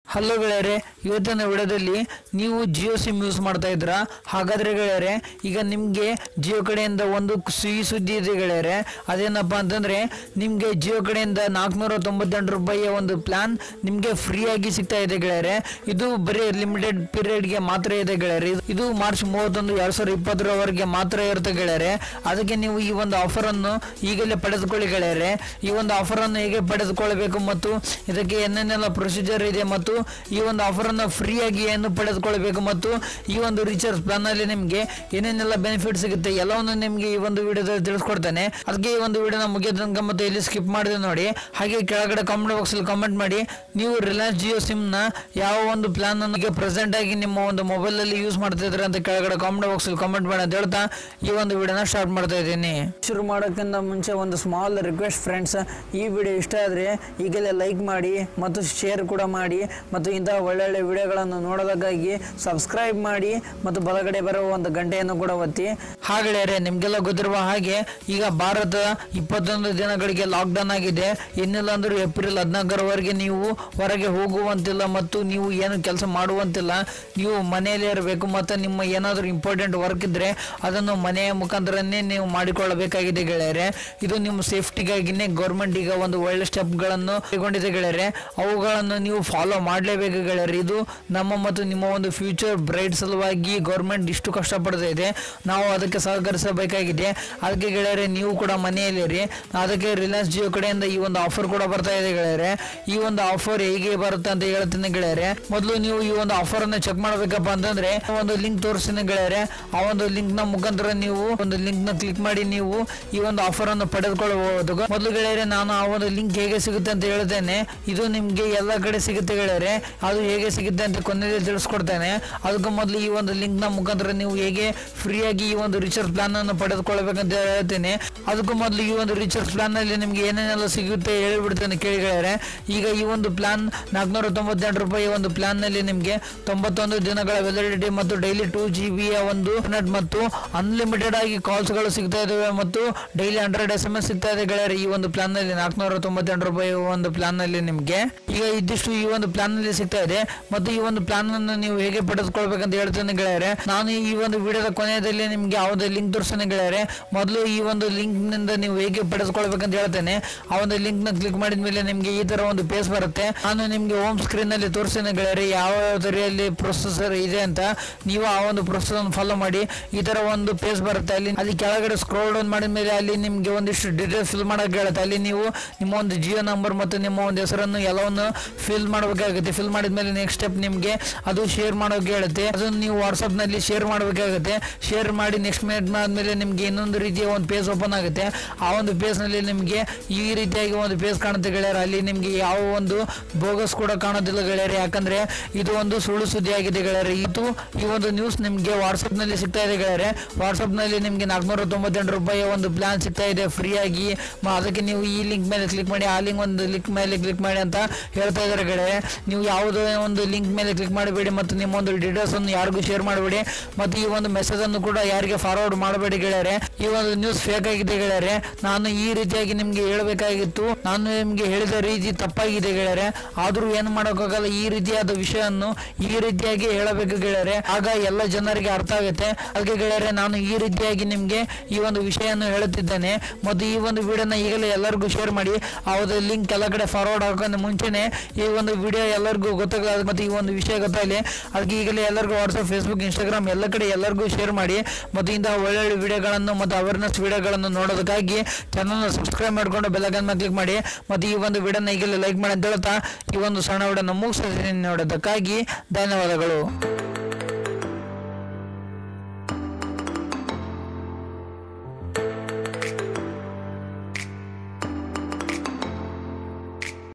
hello ಗೆಳೆಯರೆ ಇವತ್ತಿನ ವಿಡಿಯೋದಲ್ಲಿ ನೀವು ಜಿಯೋ ಸಿಮ್ ಯೂಸ್ ಮಾಡ್ತಾ ಇದ್ರಾ ಹಾಗಾದ್ರೆ ಗೆಳೆಯರೆ ಈಗ ನಿಮಗೆ ಜಿಯೋ ಕಡೆಯಿಂದ ಒಂದು ಸಿಹಿ ಸುದ್ದಿ ಇದೆ ಗೆಳೆಯರೆ ಅದೇನಪ್ಪ ಅಂತಂದ್ರೆ ನಿಮಗೆ ಜಿಯೋ ಕಡೆಯಿಂದ ನಾಲ್ಕುನೂರ ತೊಂಬತ್ತೆಂಟು ರೂಪಾಯಿಯ ಒಂದು ಪ್ಲಾನ್ ನಿಮಗೆ ಫ್ರೀ ಆಗಿ ಸಿಗ್ತಾ ಇದೆ ಗೆಳೆಯರೆ ಇದು ಬರೀ ಲಿಮಿಟೆಡ್ ಪೀರಿಯಡ್ಗೆ ಮಾತ್ರ ಇದೆ ಗೆಳೆಯರೆ ಇದು- ಇದು ಮಾರ್ಚ್ ಮೂವತ್ತೊಂದು ಎರಡ್ ಸಾವಿರದ ಇಪ್ಪತ್ತರವರೆಗೆ ಮಾತ್ರ ಇರುತ್ತೆ ಗೆಳೆಯರೆ ಅದಕ್ಕೆ ನೀವು ಈ ಒಂದು ಆಫರ್ ಅನ್ನು ಈಗಲೇ ಪಡೆದುಕೊಳ್ಳಿ ಗೆಳೆಯರೆ ಈ ಒಂದು ಆಫರ್ ಅನ್ನು ಹೇಗೆ ಪಡೆದುಕೊಳ್ಳಬೇಕು ಮತ್ತು ಇದಕ್ಕೆ ಏನೇನೆಲ್ಲ ಪ್ರೊಸೀಜರ್ ಇದೆ ಮತ್ತು ಈ ಒಂದು ಆಫರ್ ಅನ್ನು ಫ್ರೀ ಆಗಿ ಏನು ಪಡೆದುಕೊಳ್ಳಬೇಕು ಮತ್ತು ಈ ಒಂದು ರೀಚಾರ್ಜ್ ಪ್ಲಾನ್ ಅಲ್ಲಿ ನಿಮಗೆ ಏನೇನೆಲ್ಲ ಬೆನಿಫಿಟ್ ಸಿಗುತ್ತೆ ಎಲ್ಲವನ್ನು ನಿಮಗೆ ಈ ಒಂದು ವಿಡಿಯೋದಲ್ಲಿ ತಿಳಿಸ್ಕೊಡ್ತೇನೆ ಅದಕ್ಕೆ ಈ ಒಂದು ವಿಡಿಯೋನ ಮುಗಿದ ತನಕ ಮತ್ತು ಇಲ್ಲಿ ಸ್ಕಿಪ್ ಮಾಡಿದೆ ನೋಡಿ ಹಾಗೆ ಕೆಳಗಡೆ ಕಾಮೆಂಟ್ ಬಾಕ್ಸ್ ಅಲ್ಲಿ ಕಾಮೆಂಟ್ ಮಾಡಿ ನೀವು ರಿಲಯನ್ಸ್ ಜಿಯೋ ಸಿಮ್ ನ ಯಾವ ಒಂದು ಪ್ಲಾನ್ ಅನ್ನು ಪ್ರೆಸೆಂಟ್ ಆಗಿ ನಿಮ್ಮ ಒಂದು ಮೊಬೈಲ್ ಅಲ್ಲಿ ಯೂಸ್ ಮಾಡ್ತಾ ಇದ್ರೆ ಅಂತ ಕೆಳಗಡೆ ಕಾಮೆಂಟ್ ಬಾಕ್ಸ್ ಅಲ್ಲಿ ಕಾಮೆಂಟ್ ಮಾಡಿ ಅಂತ ಹೇಳ್ತಾ ಈ ಒಂದು ವಿಡಿಯೋನ ಸ್ಟಾರ್ಟ್ ಮಾಡ್ತಾ ಇದ್ದೀನಿ ಶುರು ಮಾಡೋಕ್ಕಿಂತ ಮುಂಚೆ ಒಂದು ಸ್ಮಾಲ್ ರಿಕ್ವೆಸ್ಟ್ ಫ್ರೆಂಡ್ಸ್ ಈ ವಿಡಿಯೋ ಇಷ್ಟ ಆದರೆ ಈಗಲೇ ಲೈಕ್ ಮಾಡಿ ಮತ್ತು ಶೇರ್ ಕೂಡ ಮಾಡಿ ಮತ್ತು ಇಂತಹ ಒಳ್ಳೊಳ್ಳೆ ವಿಡಿಯೋಗಳನ್ನು ನೋಡೋದಕ್ಕಾಗಿ ಸಬ್ಸ್ಕ್ರೈಬ್ ಮಾಡಿ ಮತ್ತು ಬಲಗಡೆ ಬರುವ ಒಂದು ಗಂಟೆಯನ್ನು ಕೂಡ ಒತ್ತಿ ಹಾಗೆಳೆಯರೆ ನಿಮಗೆಲ್ಲ ಗೊತ್ತಿರುವ ಹಾಗೆ ಈಗ ಭಾರತ ಇಪ್ಪತ್ತೊಂದು ದಿನಗಳಿಗೆ ಲಾಕ್ಡೌನ್ ಆಗಿದೆ ಏನಿಲ್ಲ ಅಂದ್ರೂ ಏಪ್ರಿಲ್ ಹದಿನಾಲ್ಕರವರೆಗೆ ನೀವು ಹೊರಗೆ ಹೋಗುವಂತಿಲ್ಲ ಮತ್ತು ನೀವು ಏನು ಕೆಲಸ ಮಾಡುವಂತಿಲ್ಲ ನೀವು ಮನೆಯಲ್ಲೇ ಇರಬೇಕು ಮತ್ತು ನಿಮ್ಮ ಏನಾದರೂ ಇಂಪಾರ್ಟೆಂಟ್ ವರ್ಕ್ ಇದ್ದರೆ ಅದನ್ನು ಮನೆಯ ಮುಖಾಂತರನೇ ನೀವು ಮಾಡಿಕೊಳ್ಳಬೇಕಾಗಿದೆ ಗೆಳೆಯರೆ ಇದು ನಿಮ್ಮ ಸೇಫ್ಟಿಗಾಗಿನೇ ಗೌರ್ಮೆಂಟ್ ಈಗ ಒಂದು ಒಳ್ಳೆ ಸ್ಟೆಪ್ಗಳನ್ನು ಕೈಗೊಂಡಿದೆ ಗೆಳೆಯರೆ ಅವುಗಳನ್ನು ನೀವು ಫಾಲೋ ಮಾಡಲೇಬೇಕು ಗೆಳೆಯರೆ ಇದು ನಮ್ಮ ಮತ್ತು ನಿಮ್ಮ ಒಂದು ಫ್ಯೂಚರ್ ಬ್ರೈಟ್ ಸಲುವಾಗಿ ಗೌರ್ಮೆಂಟ್ ಇಷ್ಟು ಕಷ್ಟಪಡ್ತಾ ಇದೆ ನಾವು ಅದಕ್ಕೆ ಸಹಕರಿಸಬೇಕಾಗಿದೆ ಅದಕ್ಕೆ ಗೆಳೆಯರೆ ನೀವು ಕೂಡ ಮನೆಯಲ್ಲಿರಿ ಅದಕ್ಕೆ ರಿಲಯನ್ಸ್ ಜಿಯೋ ಕಡೆಯಿಂದ ಈ ಒಂದು ಆಫರ್ ಕೂಡ ಬರ್ತಾ ಇದೆ ಗೆಳೆಯರೆ ಈ ಒಂದು ಆಫರ್ ಹೇಗೆ ಬರುತ್ತೆ ಅಂತ ಹೇಳ್ತೀನಿ ಗೆಳೆಯರೆ ಮೊದಲು ನೀವು ಈ ಒಂದು ಆಫರ್ ಅನ್ನು ಚೆಕ್ ಮಾಡಬೇಕಪ್ಪ ಅಂತಂದ್ರೆ ಒಂದು ಲಿಂಕ್ ತೋರಿಸ್ತೀನಿ ಗೆಳೆಯರೆ ಆ ಒಂದು ಲಿಂಕ್ ನ ಮುಖಾಂತರ ನೀವು ಒಂದು ಲಿಂಕ್ ನ ಕ್ಲಿಕ್ ಮಾಡಿ ನೀವು ಈ ಒಂದು ಆಫರ್ ಅನ್ನು ಪಡೆದುಕೊಳ್ಳಬಹುದು ಮೊದಲು ಗೆಳೆಯರೆ ನಾನು ಆ ಒಂದು ಲಿಂಕ್ ಹೇಗೆ ಸಿಗುತ್ತೆ ಅಂತ ಹೇಳ್ತೇನೆ ಇದು ನಿಮ್ಗೆ ಎಲ್ಲ ಕಡೆ ಸಿಗುತ್ತೆ ಗೆಳೆಯರೆ ಅದು ಹೇಗೆ ಸಿಗುತ್ತೆ ಅಂತ ಕೊನೆಯಲ್ಲಿ ತಿಳಿಸ್ಕೊಡ್ತೇನೆ ಅದಕ್ಕೂ ಮೊದಲು ಈ ಒಂದು ಲಿಂಕ್ ನ ಮುಖಾಂತರ ನೀವು ಹೇಗೆ ಫ್ರೀ ಆಗಿ ಈ ಒಂದು ರಿಚಾರ್ಜ್ ಪ್ಲಾನ್ ಅನ್ನು ಪಡೆದುಕೊಳ್ಬೇಕಂತ ಹೇಳ್ತೇನೆ ಅದಕ್ಕೂ ಮೊದಲು ಈ ಒಂದು ರಿಚಾರ್ಜ್ ಪ್ಲಾನ್ ನಲ್ಲಿ ನಿಮ್ಗೆ ಏನೇನೆಲ್ಲ ಸಿಗುತ್ತೆ ಹೇಳಿಬಿಡ್ತೇನೆ ಕೇಳಿ ಗೆಳೆಯರೆ ಈಗ ಈ ಒಂದು ಪ್ಲಾನ್ ನಾಲ್ಕುನೂರ ತೊಂಬತ್ತೆಂಟು ರೂಪಾಯಿ ಒಂದು ಪ್ಲಾನ್ ನಲ್ಲಿ ನಿಮ್ಗೆ ತೊಂಬತ್ತೊಂದು ದಿನಗಳ ವ್ಯಾಲಿಡಿಟಿ ಮತ್ತು ಡೈಲಿ ಟೂ ಜಿ ಬಿಯ ಒಂದು ಇಂಟರ್ನೆಟ್ ಮತ್ತು ಅನ್ಲಿಮಿಟೆಡ್ ಆಗಿ ಕಾಲ್ಸ್ ಗಳು ಸಿಗ್ತಾ ಇದಾವೆ ಮತ್ತು daily hundred S M S ಸಿಗ್ತಾ ಇದೆ ಗೆಳೆಯರೆ ಈ ಒಂದು ಪ್ಲಾನ್ ನಲ್ಲಿ ನಾಲ್ಕುನೂರ ತೊಂಬತ್ತೆಂಟು ರೂಪಾಯಿ ಒಂದು ಪ್ಲಾನ್ ನಲ್ಲಿ ನಿಮ್ಗೆ ಈಗ ಇದಿಷ್ಟು ಈ ಒಂದು ಪ್ಲಾನ್ ನಲ್ಲಿ ಸಿಗ್ತಾ ಇದೆ ಮತ್ತು ಈ ಒಂದು ಪ್ಲಾನ್ ಅನ್ನು ನೀವು ಹೇಗೆ ಪಡೆದುಕೊಳ್ಬೇಕಂತ ಹೇಳ್ತೇನೆ ಗೆಳೆಯರೆ ನಾನು ಈ ಒಂದು ವಿಡಿಯೋದ ಕೊನೆಯಲ್ಲಿ ನಿಮ್ಗೆ ಯಾವುದೇ ಲಿಂಕ್ ತೋರಿಸ್ತೇನೆ ಗೆಳೆಯರೆ ಮೊದಲು ಈ ಒಂದು ಲಿಂಕ್ ನಿಂದ ನೀವು ಹೇಗೆ ಪಡೆದುಕೊಳ್ಬೇಕಂತ ಹೇಳ್ತೇನೆ ಆ ಒಂದು ಲಿಂಕ್ ನ ಕ್ಲಿಕ್ ಮಾಡಿದ ಮೇಲೆ ನಿಮ್ಗೆ ಈ ತರ ಒಂದು ಪೇಜ್ ಬರುತ್ತೆ ನಾನು ನಿಮ್ಗೆ ಹೋಮ್ ಸ್ಕ್ರೀನ್ ನಲ್ಲಿ ತೋರಿಸ್ತೇನೆ ಗೆಳೆಯರೆ ಯಾವ ರೀತಿಯಲ್ಲಿ ಪ್ರೊಸೆಸರ್ ಇದೆ ಅಂತ ನೀವು ಆ ಒಂದು ಪ್ರೊಸೆಸರ್ ಅನ್ನು ಫಾಲೋ ಮಾಡಿ ಈ ತರ ಒಂದು ಪೇಜ್ ಬರುತ್ತೆ ಅಲ್ಲಿ ಅಲ್ಲಿ ಕೆಳಗಡೆ ಸ್ಕ್ರೋಲ್ ಡೌನ್ ಮಾಡಿದ ಮೇಲೆ ಅಲ್ಲಿ ನಿಮ್ಗೆ ಒಂದಿಷ್ಟು ಡೀಟೇಲ್ಸ್ ಫಿಲ್ ಮಾಡಕ್ಕೆ ಹೇಳುತ್ತೆ ಅಲ್ಲಿ ನೀವು ನಿಮ್ಮ ಒಂದು ಜಿಯೋ ನಂಬರ್ ಮತ್ತು ನಿಮ್ಮ ಒಂದು ಹೆಸರನ್ನು ಎಲ್ಲವನ್ನು ಫಿಲ್ ಮಾಡಬೇಕಾಗುತ್ತೆ ಫಿಲ್ ಮಾಡಿದ ಮೇಲೆ ನೆಕ್ಸ್ಟ್ ಸ್ಟೆಪ್ ನಿಮ್ಗೆ ಅದು ಶೇರ್ ಮಾಡೋಕೆ ಹೇಳುತ್ತೆ ಅದನ್ನು ನೀವು ವಾಟ್ಸಪ್ ನಲ್ಲಿ ಶೇರ್ ಮಾಡಬೇಕಾಗುತ್ತೆ ಶೇರ್ ಮಾಡಿ ನೆಕ್ಸ್ಟ್ ಮಿನಿಟ್ ಆದ್ಮೇಲೆ ನಿಮ್ಗೆ ಇನ್ನೊಂದು ರೀತಿಯ ಒಂದು ಪೇಜ್ ಓಪನ್ ಆಗುತ್ತೆ ಆ ಒಂದು ಪೇಜ್ ನಲ್ಲಿ ನಿಮ್ಗೆ ಈ ರೀತಿಯಾಗಿ ಒಂದು ಪೇಜ್ ಕಾಣುತ್ತೆ ಗೆಳೆಯರೆ ಅಲ್ಲಿ ನಿಮ್ಗೆ ಯಾವ ಒಂದು ಬೋಗಸ್ ಕೂಡ ಕಾಣೋದಿಲ್ಲ ಗೆಳೆಯರೆ ಯಾಕಂದ್ರೆ ಇದು ಒಂದು ಸುಳ್ಳು ಸುದ್ದಿ ಆಗಿದೆ ಗೆಳೆಯರೆ ಇದು ಈ ಒಂದು ನ್ಯೂಸ್ ನಿಮ್ಗೆ ವಾಟ್ಸಪ್ ನಲ್ಲಿ ಸಿಗ್ತಾ ಇದೆ ಗೆಳೆಯರೆ ವಾಟ್ಸಪ್ ನಲ್ಲಿ ನಿಮ್ಗೆ ನಾಲ್ಕುನೂರ ತೊಂಬತ್ತೆಂಟು ರೂಪಾಯಿ ಒಂದು ಪ್ಲಾನ್ ಸಿಗ್ತಾ ಇದೆ ಫ್ರೀ ಆಗಿ ಮ- ಅದಕ್ಕೆ ನೀವು ಈ ಲಿಂಕ್ ಮೇಲೆ ಕ್ಲಿಕ್ ಮಾಡಿ ಆ ಲಿಂಕ್ ಒಂದು ಲಿಂಕ್ ಮೇಲೆ ಕ್ಲಿಕ್ ಮಾಡಿ ಅಂತ ಹೇಳ್ತಾ ಇದ್ದಾರೆ ಗೆಳೆಯರೆ ನೀವು ಯಾವುದೇ ಒಂದು ಲಿಂಕ್ ಮೇಲೆ ಕ್ಲಿಕ್ ಮಾಡಬೇಡಿ ಮತ್ತು ನಿಮ್ಮ ಒಂದು ಡೀಟೇಲ್ಸ್ ಅನ್ನು ಯಾರಿಗೂ ಶೇರ್ ಮಾಡಬೇಡಿ ಮತ್ತು ಈ ಒಂದು ಮೆಸೇಜ್ ಅನ್ನು ಕೂಡ ಯಾರಿಗೆ ಫಾರ್ವರ್ಡ್ ಮಾಡಬೇಡಿ ಗೆಳೆಯರೆ ಈ ಒಂದು ನ್ಯೂಸ್ ಫೇಕ್ ಆಗಿದೆ ಗೆಳೆಯರೆ ನಾನು ಈ ರೀತಿಯಾಗಿ ನಿಮ್ಗೆ ಹೇಳಬೇಕಾಗಿತ್ತು ನಾನು ನಿಮ್ಗೆ ಹೇಳಿದ ರೀತಿ ತಪ್ಪಾಗಿದೆ ಗೆಳೆಯರೆ ಆದ್ರೂ ಏನು ಮಾಡೋಕ್ಕಾಗಲ್ಲ ಈ ರೀತಿಯಾದ ವಿಷಯವನ್ನು ಈ ರೀತಿಯಾಗಿ ಹೇಳಬೇಕು ಗೆಳೆಯರೆ ಆಗ ಎಲ್ಲ ಜನರಿಗೆ ಅರ್ಥ ಆಗುತ್ತೆ ಅದಕ್ಕೆ ಗೆಳೆಯರೆ ನಾನು ಈ ರೀತಿಯಾಗಿ ನಿಮ್ಗೆ ಈ ಒಂದು ವಿಷಯವನ್ನು ಹೇಳುತ್ತಿದ್ದೇನೆ ಮತ್ತು ಈ ಒಂದು ವಿಡಿಯೋನ ಈಗಲೇ ಎಲ್ಲರಿಗೂ ಶೇರ್ ಮಾಡಿ ಆ ಒಂದು ಲಿಂಕ್ ಎಲ್ಲ ಕಡೆ ಫಾರ್ವರ್ಡ್ ಹಾಕೋದು ಮುಂಚೆನೆ ಈ ಒಂದು ವಿಡಿಯೋ ಎಲ್ಲರಿಗೂ ಗೊತ್ತಾಗಲ್ಲ ಮತ್ತು ಈ ಒಂದು ವಿಷಯ ಗೊತ್ತಾಗಲಿ ಅದಕ್ಕೆ ಈಗಲೇ ಎಲ್ಲರಿಗೂ ವಾಟ್ಸಪ್ ಫೇಸ್ಬುಕ್ ಇನ್ಸ್ಟಾಗ್ರಾಮ್ ಎಲ್ಲ ಕಡೆ ಎಲ್ಲರಿಗೂ ಶೇರ್ ಮಾಡಿ ಮತ್ತು ಇಂತಹ ಒಳ್ಳೊಳ್ಳೆ ವಿಡಿಯೋಗಳನ್ನು ಮತ್ತು ಅವೇರ್ನೆಸ್ ವಿಡಿಯೋಗಳನ್ನು ನೋಡೋದಕ್ಕಾಗಿ ಚಾನಲ್ನ ಸಬ್ಸ್ಕ್ರೈಬ್ ಮಾಡಿಕೊಂಡು ಬೆಲ್ಲಗನ್ನ ಕ್ಲಿಕ್ ಮಾಡಿ ಮತ್ತು ಈ ಒಂದು ವಿಡಿಯೋನ ಈಗಲೇ ಲೈಕ್ ಮಾಡಿ ಅಂತ ಹೇಳ್ತಾ ಈ ಒಂದು ಸಣ್ಣ ವಿಡಿಯೋನ ಮುಗಿಸ್ತೀನಿ ನೋಡೋದಕ್ಕಾಗಿ ಧನ್ಯವಾದಗಳು